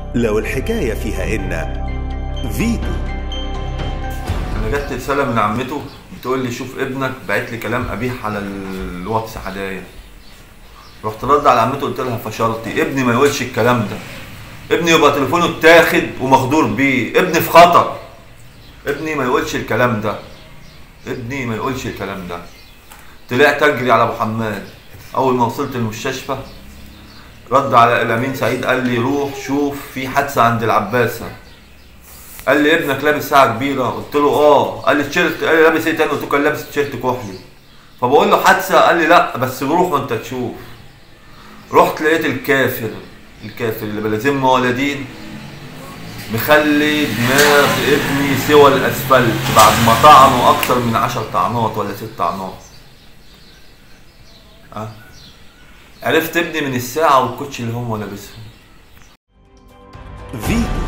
لو الحكاية فيها إن فيتو انا جت رساله من عمته بتقول لي شوف ابنك بعت لي كلام قبيح على الواتس حدايا رحت رد على عمته قلت لها فشلتي ابني ما يقولش الكلام ده ابني يبقى تليفونه اتاخد ومخدور بيه ابني في خطر ابني ما يقولش الكلام ده ابني ما يقولش الكلام ده طلعت اجري على ابو حماد اول ما وصلت المستشفى رد على الامين سعيد قال لي روح شوف في حادثه عند العباسه قال لي ابنك لابس ساعه كبيره قلت له اه قال لي تيشيرت قال لي لابس ايه تاني قلت له كان لابس تيشيرت كحلي فبقول له حادثه قال لي لا بس روح وانت تشوف رحت لقيت الكافر الكافر اللي بلا ذمه ولا دين مخلي دماغ ابني سوى الاسفلت بعد ما طعنه اكتر من عشر طعنات ولا ست طعنات أه؟ عرفت ابني من الساعه والكوتش اللي هم لابسهم فيتو